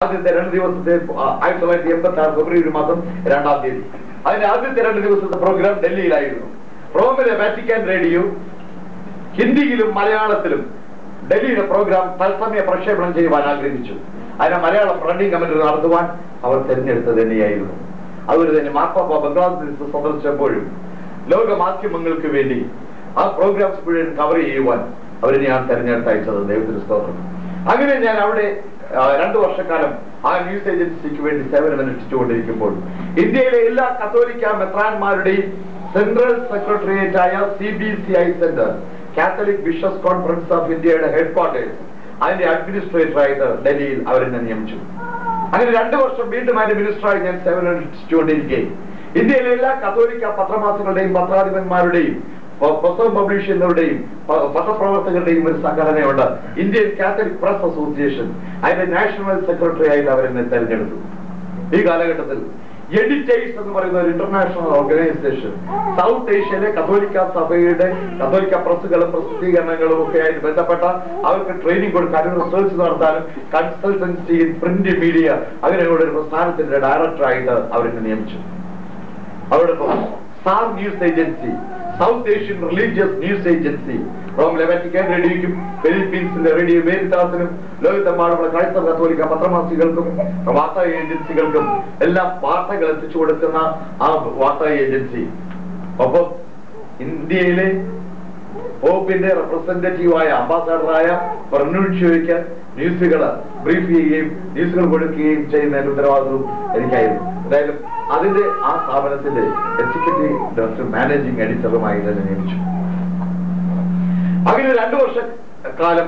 ആദ്യത്തെ രണ്ട് ദിവസത്തെ ആ, ആയിരത്തി തൊള്ളായിരത്തി എൺപത്തി ആറ് ഫെബ്രുവരി മാസം രണ്ടാം തീയതി അതിന്റെ ആദ്യത്തെ രണ്ട് ദിവസത്തെ പ്രോഗ്രാം ഡൽഹിയിലായിരുന്നു റോമിലെ വാറ്റിക്കാൻ റേഡിയോ ഹിന്ദിയിലും മലയാളത്തിലും ഡൽഹിയിലെ പ്രോഗ്രാം തത്സമയ പ്രക്ഷേപണം ചെയ്യുവാൻ ആഗ്രഹിച്ചു അതിനെ മലയാളം റണ്ണിംഗ് കമ്മിറ്റി നടത്തുവാൻ അവർ തെരഞ്ഞെടുത്തത് തന്നെയായിരുന്നു അതുപോലെ തന്നെ മാർപ്പാപ്പ ബംഗ്ലാദേശ് സന്ദർശിച്ചപ്പോഴും ലോക മാധ്യമങ്ങൾക്ക് വേണ്ടി ആ പ്രോഗ്രാംസ് മുഴുവൻ കവർ ചെയ്യുവാൻ അവരെന്നെയാണ് തെരഞ്ഞെടുത്തയച്ചത് ദൈവത്തിന് സ്തോത്രം അങ്ങനെ ഞാൻ അവിടെ ആ, രണ്ടു വർഷക്കാലം ആ ന്യൂസ് ഏജൻസിക്ക് വേണ്ടി സേവനമനുഷ്ഠിച്ചുകൊണ്ടിരിക്കുമ്പോൾ ഇന്ത്യയിലെ എല്ലാ കത്തോലിക്ക മെത്രാന്മാരുടെയും സെൻട്രൽ സെക്രട്ടേറിയറ്റ് ആയ C B C I centre Catholic bishops conference of ഇന്ത്യയുടെ ഹെഡ് ക്വാർട്ടേഴ്സ് അതിന്റെ അഡ്മിനിസ്ട്രേറ്റർ ആയിട്ട് ഡൽഹിയിൽ അവരെന്നെ നിയമിച്ചു അങ്ങനെ രണ്ടു വർഷം വീണ്ടും അതിന്റെ മിനിസ്റ്ററായി ഞാൻ സേവനമനുഷ്ഠിച്ചുകൊണ്ടിരിക്കുകയും ഇന്ത്യയിലെ എല്ലാ കത്തോലിക്ക പത്രമാസങ്ങളുടെയും പത്രാധിപന്മാരുടെയും പ- പുസ്തകം പബ്ലിഷ് ചെയ്യുന്നവരുടെയും പ- പത്രപ്രവർത്തകരുടെയും ഒരു സംഘടനയുണ്ട് ഇന്ത്യൻ കാത്തലിക് പ്രസ് അസോസിയേഷൻ അതിന്റെ നാഷണൽ സെക്രട്ടറി ആയിട്ട് അവരെന്നെ തെരഞ്ഞെടുത്തു ഈ കാലഘട്ടത്തിൽ എഡിറ്റേഴ്സ് എന്ന് പറയുന്ന ഒരു ഇന്റർനാഷണൽ ഓർഗനൈസേഷൻ സൗത്ത് ഏഷ്യയിലെ കത്തോലിക്ക സഭയുടെ കത്തോലിക്ക പ്രസ്സുകളും പ്രസിദ്ധീകരണങ്ങളും ഒക്കെ ആയിട്ട് ബന്ധപ്പെട്ട അവർക്ക് ട്രെയിനിങ് കൊടുക്കാനും റിസർച്ച് നടത്താനും കൺസൾട്ടൻസി പ്രിന്റ് മീഡിയ അങ്ങനെയുള്ള ഒരു പ്രസ്ഥാനത്തിന്റെ ഡയറക്ടറായിട്ട് അവരെന്നെ നിയമിച്ചു അവിടെ SAR news agency south Asian religious news agency റോമിലെ വാറ്റിക്കാൻ റേഡിയോയ്ക്കും ഫിലിപ്പീൻസിന്റെ റേഡിയോ മേരിതാസിനും ലോകത്തെമ്പാടുമുള്ള ക്രൈസ്തവ കത്തോലിക്ക പത്രമാസികൾക്കും വാർത്താ ഏജൻസികൾക്കും എല്ലാം വാർത്തകൾ എത്തിച്ചു കൊടുക്കുന്ന ആ വാർത്താ ഏജൻസി ഒപ്പം ഇന്ത്യയിലെ പോപ്പിന്റെ റെപ്രസെന്റേറ്റീവായ അംബാസഡറായ പ്രൊനൂൻഷ്യോയ്ക്ക് ന്യൂസുകൾ ബ്രീഫ് ചെയ്യുകയും ന്യൂസുകൾ കൊടുക്കുകയും ചെയ്യുന്ന ഉത്തരവാദിത്വം എനിക്കായിരുന്നു എന്തായാലും അതിന്റെ ആ സ്ഥാപനത്തിന്റെ എക്സിക്യൂട്ടീവ് ഡയറക്ടർ മാനേജിംഗ് എഡിറ്ററുമായി തന്നെ നിയമിച്ചു അങ്ങനെ രണ്ടു വർഷ കാലം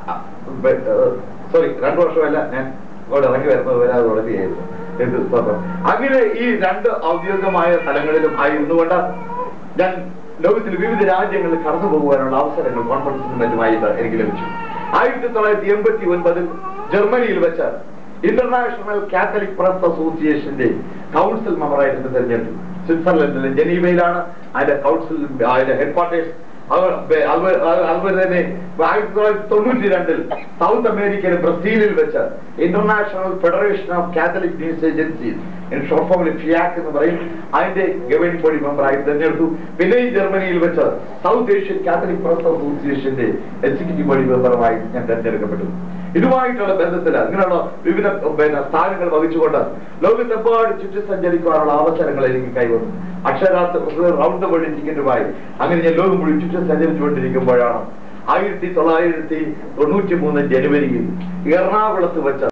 സോറി രണ്ടു വർഷമല്ല ഞാൻ ഇവിടെ ഇറങ്ങി വരുന്നത് വരെ അത് തുടരുകയായിരുന്നു എന്ത് സ്തോത്രം. അങ്ങനെ ഈ രണ്ട് ഔദ്യോഗികമായ സ്ഥലങ്ങളിലും ആയിരുന്നുകൊണ്ട് ഞാൻ ലോകത്തിൽ വിവിധ രാജ്യങ്ങളിൽ കടന്നു പോകുവാനുള്ള അവസരങ്ങൾ കോൺഫറൻസിനും മറ്റുമായിട്ട് എനിക്ക് ലഭിച്ചു ആയിരത്തി തൊള്ളായിരത്തി എൺപത്തി ഒൻപതിൽ ജർമ്മനിയിൽ വെച്ച് ഇന്റർനാഷണൽ കാത്തലിക് പ്രസ് അസോസിയേഷന്റെ കൗൺസിൽ മെമ്പറായിട്ട് തെരഞ്ഞെടുത്തു സ്വിറ്റ്സർലൻഡിലെ ജനീവയിലാണ് അതിന്റെ കൗൺസിൽ അതിന്റെ ഹെഡ്ക്വാർട്ടേഴ്സ് അവർ അവർ അതുപോലെ തന്നെ ആയിരത്തി തൊള്ളായിരത്തി തൊണ്ണൂറ്റി രണ്ടിൽ സൗത്ത് അമേരിക്കയിലെ ബ്രസീലിൽ വെച്ച് international federation of Catholic news agencies short ഫോമിൽ ഫിയാക് എന്ന് പറയും അതിന്റെ ഗവേണിംഗ് ബോഡി മെമ്പറായി തെരഞ്ഞെടുത്തു പിന്നെ ഈ ജർമ്മനിയിൽ വെച്ച് സൗത്ത് ഏഷ്യൻ കാത്തലിക് പ്രസ് അസോസിയേഷന്റെ എക്സിക്യൂട്ടീവ് ബോഡി മെമ്പറുമായി ഞാൻ തെരഞ്ഞെടുക്കപ്പെട്ടു ഇതുമായിട്ടുള്ള ബന്ധത്തിൽ അങ്ങനെയുള്ള വിവിധ പിന്നെ സ്ഥാനങ്ങൾ വഹിച്ചുകൊണ്ട് ലോകത്തെമ്പാട് ചുറ്റി സഞ്ചരിക്കുവാനുള്ള അവസരങ്ങൾ എനിക്ക് കൈവന്നു അക്ഷരാർത്ഥ റൗണ്ട് വഴി ടിക്കറ്റുമായി അങ്ങനെ ഞാൻ ലോകം മുഴുവൻ ചുറ്റി സഞ്ചരിച്ചുകൊണ്ടിരിക്കുമ്പോഴാണ് ആയിരത്തി തൊള്ളായിരത്തി തൊണ്ണൂറ്റി മൂന്ന് ജനുവരിയിൽ എറണാകുളത്ത് വെച്ച്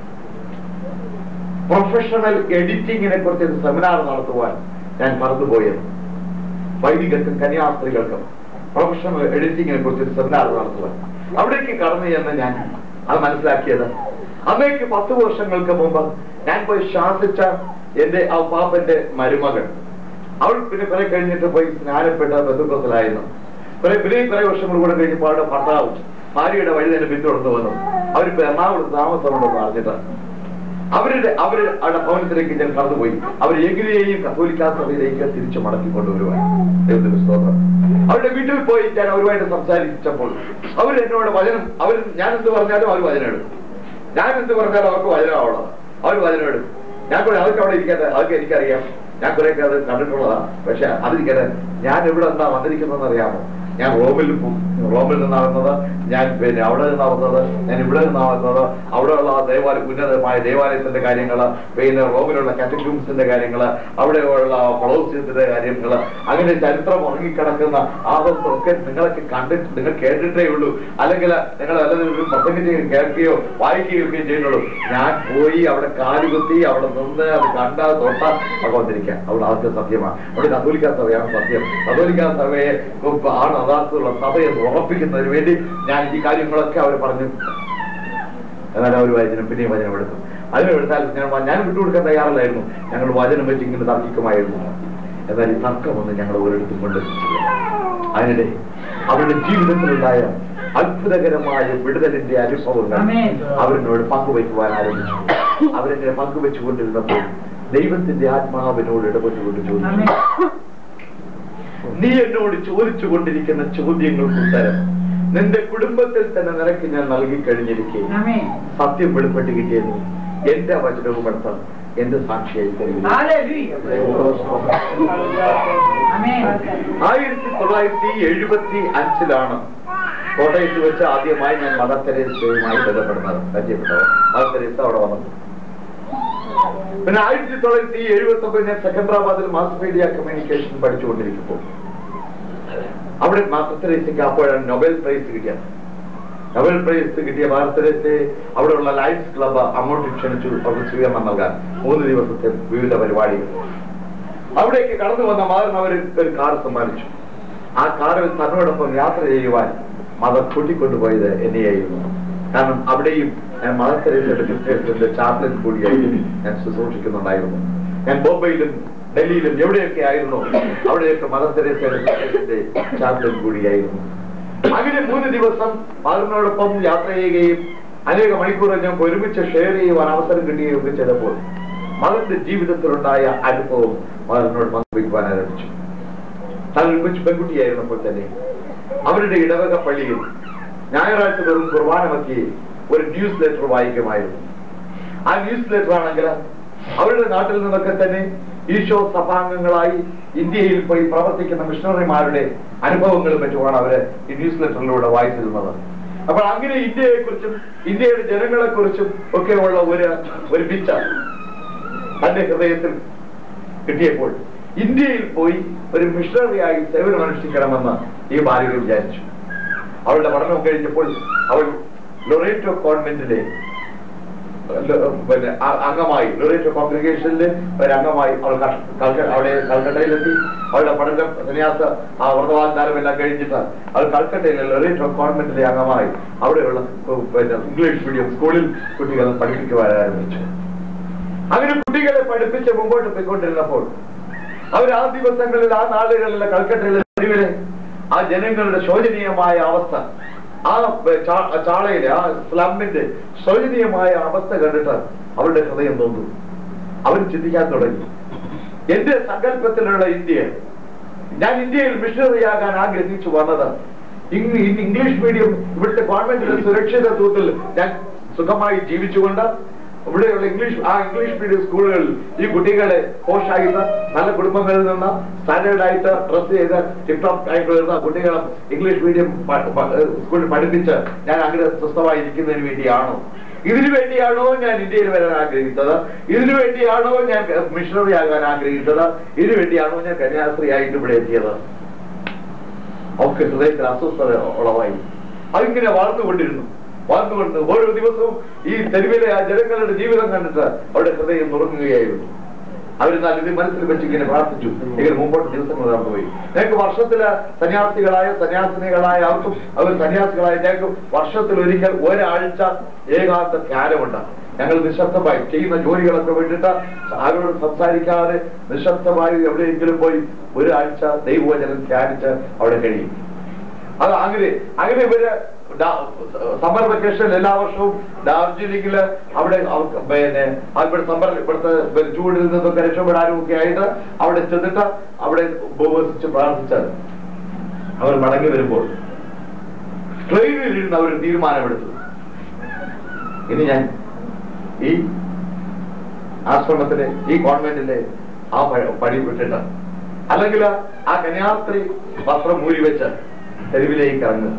പ്രൊഫഷണൽ എഡിറ്റിങ്ങിനെ കുറിച്ച് ഒരു സെമിനാർ നടത്തുവാൻ ഞാൻ മറന്നുപോയത് വൈദികർക്കും കന്യാസ്ത്രീകൾക്കും പ്രൊഫഷണൽ എഡിറ്റിങ്ങിനെ കുറിച്ച് ഒരു സെമിനാർ നടത്തുവാൻ അവിടേക്ക് കടന്നു ചെന്ന് ഞാൻ അത് മനസ്സിലാക്കിയത് അന്നേക്ക് പത്ത് വർഷങ്ങൾക്ക് മുമ്പ് ഞാൻ പോയി ശാസിച്ച എന്റെ ആ പാപ്പന്റെ മരുമകൾ അവൾ പിന്നെ കുറെ കഴിഞ്ഞിട്ട് പോയി സ്നാനപ്പെട്ട ബന്ധുക്കത്തിലായിരുന്നു കുറെ പിന്നെ കുറെ വർഷങ്ങൾ കൂടെ കഴിഞ്ഞപ്പോൾ അവരുടെ ഭർത്താവ് ഭാര്യയുടെ വഴി തന്നെ പിന്തുടർന്നു വന്നു അവരിപ്പോ എറണാകുളത്ത് താമസമുണ്ടെന്ന് അറിഞ്ഞിട്ടാണ് അവരുടെ അവര് അവരുടെ ഭവനത്തിലേക്ക് ഞാൻ കടന്നുപോയി അവർ എങ്ങനെയും കത്തോലിക്കാ സഭയിലേക്ക് തിരിച്ചു മടക്കി കൊണ്ടുവരുവാൻ ദൈവത്തിന്റെ സ്തോത്രം അവരുടെ വീട്ടിൽ പോയി ഞാൻ അവരുമായിട്ട് സംസാരിച്ചപ്പോൾ അവർ എന്നോട് വചനം അവർ ഞാൻ എന്ത് പറഞ്ഞാലും അവർ വചനം എടുക്കും ഞാൻ എന്ത് പറഞ്ഞാലും അവർക്ക് വചനമാവണം അവർ വചനം എടുക്കും ഞാൻ കൂടെ അതൊക്കെ അവിടെ ഇരിക്കട്ടെ അതൊക്കെ എനിക്കറിയാം ഞാൻ കുറെയൊക്കെ അത് കണ്ടിട്ടുള്ളതാ പക്ഷെ അതിരിക്കട്ടെ ഞാൻ ഇവിടെ എന്താ വന്നിരിക്കുന്നതെന്ന് അറിയാമോ ഞാൻ റോമിൽ പോ- റോമിൽ നിന്നാവുന്നത് ഞാൻ പിന്നെ അവിടെ നിന്നാവുന്നത് ഞാൻ ഇവിടെ നിന്നാവുന്നത് അവിടെയുള്ള ആ ദേവാലയ ഉന്നതമായ ദേവാലയത്തിന്റെ കാര്യങ്ങള് പിന്നെ റോമിലുള്ള കാറ്റഗ്യൂംസിന്റെ കാര്യങ്ങള് അവിടെയുള്ള കൊളോസിയത്തിന്റെ കാര്യങ്ങള് അങ്ങനെ ചരിത്രം ഉറങ്ങിക്കിടക്കുന്ന ആദത്തൊക്കെ നിങ്ങളൊക്കെ കണ്ടിട്ട് നിങ്ങൾ കേട്ടിട്ടേ ഉള്ളൂ അല്ലെങ്കിൽ നിങ്ങൾ എല്ലാവരും പ്രസംഗിച്ച് കേൾക്കുകയോ വായിക്കുകയോ ഒക്കെ ചെയ്യുന്നുള്ളൂ ഞാൻ പോയി അവിടെ കാലുകുത്തി അവിടെ നിന്ന് അത് കണ്ട തൊട്ട ഒക്കെ വന്നിരിക്കുക അവിടെ ആദ്യത്തെ സത്യമാണ് അവിടെ കത്തോലിക്കാ സഭയാണ് സത്യം കത്തോലിക്കാ സഭയെ ആണ് യഥാർത്ഥത്തിലുള്ള സഭയെ ഉറപ്പിക്കുന്നതിന് വേണ്ടി ഞാൻ ഈ കാര്യങ്ങളൊക്കെ അവർ പറഞ്ഞു എന്നാൽ അവർ വചനം പിന്നെയും വചനം എടുത്തു അതിന് എടുത്താൽ ഞാൻ ഞാൻ വിട്ടുകൊടുക്കാൻ തയ്യാറല്ലായിരുന്നു ഞങ്ങൾ വചനം വെച്ച് ഇങ്ങനെ തർക്കിക്കുമായിരുന്നു എന്നാൽ ഈ തർക്കമൊന്നും ഞങ്ങൾ ഒരിടത്തും കൊണ്ടെത്തിച്ചില്ല അതിനിടെ അവരുടെ ജീവിതത്തിലുണ്ടായ അത്ഭുതകരമായ വിടുതലിന്റെ അനുഭവങ്ങൾ ആമേൻ. അവരിനോട് പങ്കുവയ്ക്കുവാൻ ആരംഭിച്ചു അവരെങ്ങനെ പങ്കുവെച്ചുകൊണ്ടിരുന്നപ്പോൾ ദൈവത്തിന്റെ ആത്മാവിനോട് ഇടപെട്ടുകൊണ്ട് ചോദിച്ചു ആമേൻ. നീ എന്നോട് ചോദിച്ചു കൊണ്ടിരിക്കുന്ന ചോദ്യങ്ങൾക്ക് ഉത്തരം നിന്റെ കുടുംബത്തിൽ തന്നെ നിനക്ക് ഞാൻ നൽകി കഴിഞ്ഞിരിക്കെ ആമേൻ. സത്യം വെളിപ്പെട്ട് കിട്ടിയത് എന്റെ വചനവും എടുത്ത് എന്റെ സാക്ഷിയായി തരുന്നു ആയിരത്തി തൊള്ളായിരത്തി എഴുപത്തി അഞ്ചിലാണ് കോട്ടയത്ത് വെച്ച് ആദ്യമായി ഞാൻ മദർ തെരേസയുമായി ബന്ധപ്പെടുന്നത് പരിചയപ്പെട്ടത് മദർ തെരേസ അവിടെ വന്നത് പിന്നെ ആയിരത്തി തൊള്ളായിരത്തി എഴുപത്തി ഒമ്പത് ഞാൻ സെക്കൻഡറാബാദിൽ മാസ് മീഡിയ കമ്മ്യൂണിക്കേഷൻ പഠിച്ചുകൊണ്ടിരിക്കുമ്പോൾ അവിടെ മാസ്റ്റർ തെരേസയ്ക്ക് അപ്പോഴാണ് നൊബേൽ പ്രൈസ് കിട്ടിയത് നൊബേൽ പ്രൈസ് കിട്ടിയ മാസ്റ്റർ തെരേസയെ അവിടെയുള്ള ലയൺസ് ക്ലബ്ബ് അങ്ങോട്ട് ക്ഷണിച്ചു അവർക്ക് സ്വീകരണം നൽകാൻ മൂന്ന് ദിവസത്തെ വിവിധ പരിപാടികൾ അവിടേക്ക് കടന്നു വന്ന മദറിന് അവർ ഒരു കാർ സമ്മാനിച്ചു ആ കാറിൽ തന്നോടൊപ്പം യാത്ര ചെയ്യുവാൻ മദർ കൂട്ടിക്കൊണ്ടുപോയത് എന്നെയായിരുന്നു കാരണം അവിടെയും ഞാൻ മദർ തെരേസയുടെ ക്രിസ്ത്യൻസിന്റെ ചാപ്ലൻ കൂടിയായി ഞാൻ ശുശ്രൂഷിക്കുന്നുണ്ടായിരുന്നു ഞാൻ ബോംബെയിലും ഡൽഹിയിലും എവിടെയൊക്കെ ആയിരുന്നു അവിടെയൊക്കെ മദർ തെരേസയുടെ ക്രിസ്ത്യൻസിന്റെ ചാപ്ലൻ കൂടിയായിരുന്നു അങ്ങനെ മൂന്ന് ദിവസം മദറിനോടൊപ്പം യാത്ര ചെയ്യുകയും അനേക മണിക്കൂർ ഞങ്ങൾക്ക് ഒരുമിച്ച് ഷെയർ ചെയ്യുവാൻ അവസരം കിട്ടുകയും ഒക്കെ ചെയ്തപ്പോൾ മകന്റെ ജീവിതത്തിലുണ്ടായ അനുഭവം മകനോട് പങ്കുവയ്ക്കുവാൻ ആരംഭിച്ചു താൻ ഒരു കൊച്ചു പെൺകുട്ടിയായിരുന്നപ്പോൾ തന്നെ അവരുടെ ഇടവക പള്ളിയിൽ ഞായറാഴ്ച വെറും കുർബാന മധ്യേ ഒരു ന്യൂസ് ലെറ്റർ വായിക്കുമായിരുന്നു ആ ന്യൂസ് ലെറ്റർ ആണെങ്കിൽ അവരുടെ നാട്ടിൽ നിന്നൊക്കെ തന്നെ ഈശോ സഭാംഗങ്ങളായി ഇന്ത്യയിൽ പോയി പ്രവർത്തിക്കുന്ന മിഷണറിമാരുടെ അനുഭവങ്ങളും മറ്റുമാണ് അവര് ഈ ന്യൂസ് ലെറ്ററിലൂടെ വായിച്ചിരുന്നത് അപ്പോൾ അങ്ങനെ ഇന്ത്യയെ കുറിച്ചും ഇന്ത്യയുടെ ജനങ്ങളെ കുറിച്ചും ഒക്കെയുള്ള ഒരു ഒരു പിക്ചർ തന്റെ ഹൃദയത്തിൽ കിട്ടിയപ്പോൾ ഇന്ത്യയിൽ പോയി ഒരു മിഷണറിയായി സേവനമനുഷ്ഠിക്കണമെന്ന് ഈ ബാലിക വിചാരിച്ചു അവളുടെ പഠനം കഴിഞ്ഞപ്പോൾ അവൾ ലൊറേറ്റോ കോൺവെന്റിലെ ല- പിന്നെ അ- അംഗമായി ലൊറേറ്റോ കോൺഗ്രിഗേഷനിൽ ഒരു അംഗമായി അവൾ കഷ്- കൽക്ക- അവിടെ കൽക്കട്ടയിലെത്തി അവളുടെ പഠനം സന്യാസ ആ വ്രതവാഗ്ദാനം എല്ലാം കഴിഞ്ഞിട്ട് അവൾ കൽക്കട്ടയിലെ ലൊറേറ്റോ കോൺവെന്റിലെ അംഗമായി അവിടെയുള്ള ഉം, പിന്നെ ഇംഗ്ലീഷ് മീഡിയം സ്കൂളിൽ കുട്ടികളെ പഠിപ്പിക്കുവാൻ ആരംഭിച്ചു അങ്ങനെ കുട്ടികളെ പഠിപ്പിച്ച് മുമ്പോട്ട് പോയിക്കൊണ്ടിരുന്നപ്പോൾ അവർ ആ ദിവസങ്ങളിൽ ആ നാളുകളിലെ കൽക്കട്ടയിലെ തെരുവിലെ ആ ജനങ്ങളുടെ ശോചനീയമായ അവസ്ഥ ആ ചാ- ചാളയിലെ ആ സ്ലമ്മിന്റെ ശോചനീയമായ അവസ്ഥ കണ്ടിട്ട് അവരുടെ ഹൃദയം തോന്നു അവർ ചിന്തിക്കാൻ തുടങ്ങി എന്റെ സങ്കല്പത്തിലുള്ള ഇന്ത്യ ഞാൻ ഇന്ത്യയിൽ മിഷണറിയാകാൻ ആഗ്രഹിച്ചു വന്നത് ഇങ് ഇന്ന് ഇംഗ്ലീഷ് മീഡിയം ഇവിടുത്തെ ഗവൺമെന്റിന്റെ സുരക്ഷിതത്വത്തിൽ ഞാൻ സുഖമായി ജീവിച്ചുകൊണ്ട് ഇവിടെയുള്ള ഇംഗ്ലീഷ് ആ ഇംഗ്ലീഷ് മീഡിയം സ്കൂളുകളിൽ ഈ കുട്ടികളെ പോഷായിട്ട് നല്ല കുടുംബങ്ങളിൽ നിന്ന് സ്റ്റാൻഡേർഡ് ആയിട്ട് ഡ്രസ് ചെയ്ത് ടിപ്ടോപ്പ് ആയിട്ട് വരുന്ന കുട്ടികളെ ഇംഗ്ലീഷ് മീഡിയം സ്കൂളിൽ പഠിപ്പിച്ച് ഞാൻ അങ്ങനെ സ്വസ്ഥമായിരിക്കുന്നതിന് വേണ്ടിയാണോ ഇതിനു വേണ്ടിയാണോ ഞാൻ ഇന്ത്യയിൽ വരാൻ ആഗ്രഹിച്ചത് ഇതിനു വേണ്ടിയാണോ ഞാൻ മിഷണറി ആകാൻ ആഗ്രഹിച്ചത് ഇതിനു വേണ്ടിയാണോ ഞാൻ കന്യാസ്ത്രീയായിട്ട് ഇവിടെ എത്തിയത് അവർക്ക് ഹൃദയത്തിൽ അസ്വസ്ഥത ഉളവായി അതിങ്ങനെ വളർന്നുകൊണ്ടിരുന്നു വളർന്നുകൊണ്ട് ഓരോ ദിവസവും ഈ തെരുവിലെ ആ ജനങ്ങളുടെ ജീവിതം കണ്ടിട്ട് അവരുടെ ഹൃദയം നുറങ്ങുകയായിരുന്നു അവരെന്നാൽ ഇത് മനസ്സിൽ വെച്ച് ഇങ്ങനെ പ്രാർത്ഥിച്ചു ഇങ്ങനെ മുമ്പോട്ട് ദിവസങ്ങൾ നടന്നുപോയി ഞങ്ങൾക്ക് വർഷത്തില് സന്യാസികളായ സന്യാസിനികളായ അവർക്കും അവർ സന്യാസികളായ ഞങ്ങൾക്ക് വർഷത്തിൽ ഒരിക്കൽ ഒരാഴ്ച ഏകാന്ത ധ്യാനമുണ്ട് ഞങ്ങൾ നിശബ്ദമായി ചെയ്യുന്ന ജോലികളൊക്കെ വിട്ടിട്ട് ആരോടും സംസാരിക്കാതെ നിശബ്ദമായി എവിടെയെങ്കിലും പോയി ഒരാഴ്ച ദൈവവചനം ധ്യാനിച്ച് അവിടെ കഴിയും അത് അങ്ങനെ അങ്ങനെ ഇവര് സമ്മർ വെക്കേഷൻ എല്ലാ വർഷവും ഡാർജിലിംഗില് അവിടെ അവർക്ക് പിന്നെ ആ ഇവിടെ സമ്മർ ഇവിടുത്തെ പിന്നെ ചൂടിൽ നിന്നൊക്കെ രക്ഷപ്പെടാനും ഒക്കെ ആയിട്ട് അവിടെ ചെന്നിട്ട് അവിടെ ഉപവസിച്ച് പ്രാർത്ഥിച്ചാൽ അവർ മടങ്ങി വരുമ്പോൾ ട്രെയിനിൽ ഇരുന്ന് അവർ തീരുമാനമെടുത്തു ഇനി ഞാൻ ഈ ആശ്രമത്തിലെ ഈ കോൺവെന്റിലെ ആ പ- പണി വിട്ടിട്ട് അല്ലെങ്കിൽ ആ കന്യാസ്ത്രീ വസ്ത്രം മൂരി വെച്ച് തെരുവിലേക്ക് ഇറങ്ങുക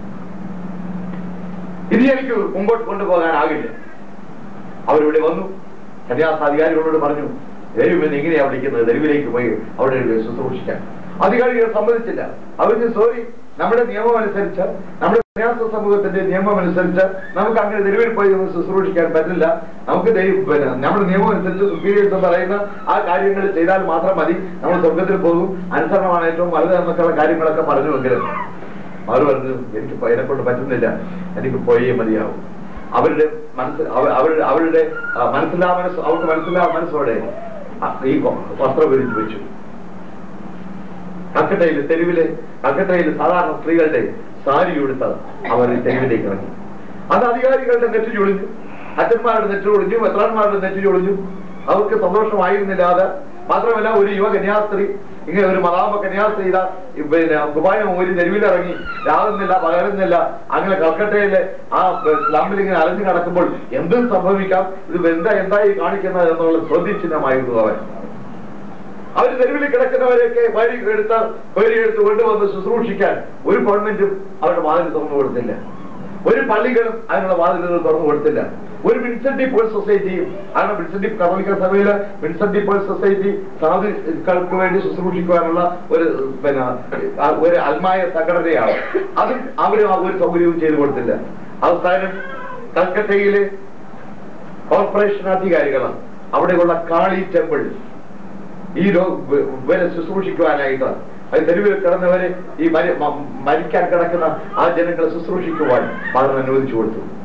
ഇനി എനിക്ക് മുമ്പോട്ട് കൊണ്ടുപോകാനാകില്ല അവരിവിടെ വന്നു കന്യാസ അധികാരികളോട് പറഞ്ഞു ദൈവം എങ്ങനെയാ വിളിക്കുന്നത് തെരുവിലേക്ക് പോയി അവിടെ ശുശ്രൂഷിക്കാൻ അധികാരികൾ സമ്മതിച്ചില്ല അവർക്ക് സോറി നമ്മുടെ നിയമം അനുസരിച്ച് നമ്മുടെ സന്യാസ സമൂഹത്തിന്റെ നിയമം അനുസരിച്ച് നമുക്ക് അങ്ങനെ തെരുവിൽ പോയി ഒന്ന് ശുശ്രൂഷിക്കാൻ പറ്റില്ല നമുക്ക് ദൈവം പിന്നെ നമ്മുടെ നിയമം അനുസരിച്ച് സുപ്പീരിയേഴ്സ് പറയുന്ന ആ കാര്യങ്ങൾ ചെയ്താൽ മാത്രം മതി നമ്മൾ സ്വർഗത്തിൽ പോകും അനുസരണമാണ് ഏറ്റവും വലുത് എന്നൊക്കെയുള്ള കാര്യങ്ങളൊക്കെ പറഞ്ഞുവെങ്കിലും അവർ പറഞ്ഞു എനിക്ക് പ- എന്നെ കൊണ്ട് പറ്റുന്നില്ല എനിക്ക് പോയേ മതിയാവും അവരുടെ മനസ്സിൽ അവ- അവരുടെ അവരുടെ ആ, മനസ്സിലാ മനസ്സ് അവർക്ക് മനസ്സിലാ മനസ്സോടെ ആ, ഈ വ- വസ്ത്രം വിരിച്ചു വെച്ചു കൽക്കട്ടയിൽ തെരുവിലെ കൽക്കട്ടയിൽ സാധാരണ സ്ത്രീകളുടെ സാരി ഉടുത്ത് അവർ ഈ തെരുവിലേക്ക് ഇറങ്ങി അത് അധികാരികളുടെ നെറ്റ് ചൊളിഞ്ഞു അച്ഛന്മാരുടെ നെറ്റ് ചൊളിഞ്ഞു മെത്രാന്മാരുടെ നെറ്റ് ചൊളിഞ്ഞു അവർക്ക് സന്തോഷമായിരുന്നില്ലാതെ മാത്രമല്ല ഒരു യുവ കന്യാസ്ത്രീ ഇങ്ങനെ ഒരു മതാമ കന്യാസ്ത്രീ ഇതാ ഈ പിന്നെ കുപ്പായം ഒരു തെരുവിലിറങ്ങി രാവുന്നില്ല പകരുന്നില്ല അങ്ങനെ കൽക്കട്ടയിലെ ആ സ്ലമ്മിൽ ഇങ്ങനെ അലഞ്ഞു കിടക്കുമ്പോൾ എന്തും സംഭവിക്കാം ഇത് എന്താ എന്തായി കാണിക്കുന്നത് എന്നുള്ള ചോദ്യചിഹ്നമായിരുന്നു അവൻ അവർ തെരുവിൽ കിടക്കുന്നവരെയൊക്കെ വഴി എടുത്ത വഴി എടുത്ത് കൊണ്ടുവന്ന് ശുശ്രൂഷിക്കാൻ ഒരു ഗവൺമെന്റും അവരുടെ വാതിൽ തുറന്നു കൊടുത്തില്ല ഒരു പള്ളികളും അതിനുള്ള വാതിലുകൾ തുറന്നു കൊടുത്തില്ല ഒരു വിൻസെന്റ് പോൾ സൊസൈറ്റിയും കാരണം വിൻസെന്റ് കത്തോലിക്ക സഭയില് വിൻസെന്റ് പോൾ സൊസൈറ്റി സാധുക്കൾക്ക് വേണ്ടി ശുശ്രൂഷിക്കുവാനുള്ള ഒരു പിന്നെ ആ ഒരു അൽമായ സംഘടനയാണ് അതും അവര് ആ ഒരു സൗകര്യവും ചെയ്തു കൊടുത്തില്ല അവസാനം കൽക്കട്ടയിലെ കോർപ്പറേഷൻ അധികാരികളാണ് അവിടെയുള്ള കാളി ടെമ്പിൾ ഈ രോ- വ- ഇവരെ ശുശ്രൂഷിക്കുവാനായിട്ട് അത് തെരുവിൽ കിടന്നവരെ ഈ മരി- മ- മരിക്കാൻ കിടക്കുന്ന ആ ജനങ്ങളെ ശുശ്രൂഷിക്കുവാൻ ഫാദർ അനുവദിച്ചു കൊടുത്തു